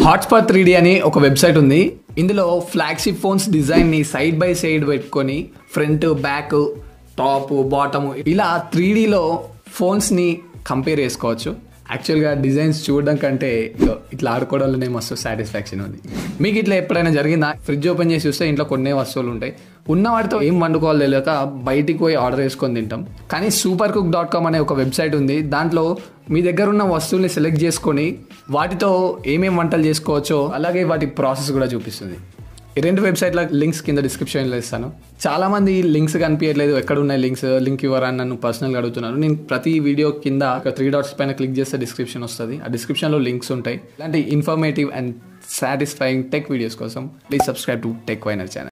hotspot three అని ఒక website ఉంది ఇందులో ఫ్లాగ్షిప్ ఫోన్స్ డిజైన్ని సైడ్ బై సైడ్ పెట్టుకొని ఫ్రంట్ బ్యాక్ టాప్ బాటమ్ ఇలా త్రీ డీలో ఫోన్స్ని కంపేర్ చేసుకోవచ్చు యాక్చువల్గా డిజైన్స్ చూడడం కంటే ఇగో ఇట్లా ఆడుకోవడంలోనే మస్తు సాటిస్ఫాక్షన్ ఉంది మీకు ఇట్లా ఎప్పుడైనా జరిగిందా ఫ్రిడ్జ్ ఓపెన్ చేసి చూస్తే ఇంట్లో కొన్నే వస్తువులు ఉంటాయి ఉన్న వాటితో ఏం వండుకోవాలో తెలియక బయటికి పోయి ఆర్డర్ చేసుకొని తింటాం కానీ సూపర్ కుక్ డాట్ కామ్ అనే ఒక వెబ్సైట్ ఉంది దాంట్లో మీ దగ్గర ఉన్న వస్తువుల్ని సెలెక్ట్ చేసుకొని వాటితో ఏమేం వంటలు చేసుకోవచ్చో అలాగే వాటి ప్రాసెస్ కూడా చూపిస్తుంది ఈ రెండు వెబ్సైట్ల లింక్స్ కింద డిస్క్రిప్షన్లో ఇస్తాను చాలా మంది లింక్స్ కనిపించట్లేదు ఎక్కడ ఉన్నాయి లింక్స్ లింక్ ఇవ్వరా అని నన్ను పర్సనల్గా అడుగుతున్నారు నేను ప్రతి వీడియో కింద ఒక త్రీ డాట్స్ పైన క్లిక్ చేస్తే డిస్క్రిప్షన్ వస్తుంది ఆ డిస్క్రిప్షన్లో లింక్స్ ఉంటాయి ఇలాంటి informative and satisfying tech videos కోసం please subscribe to tech winner channel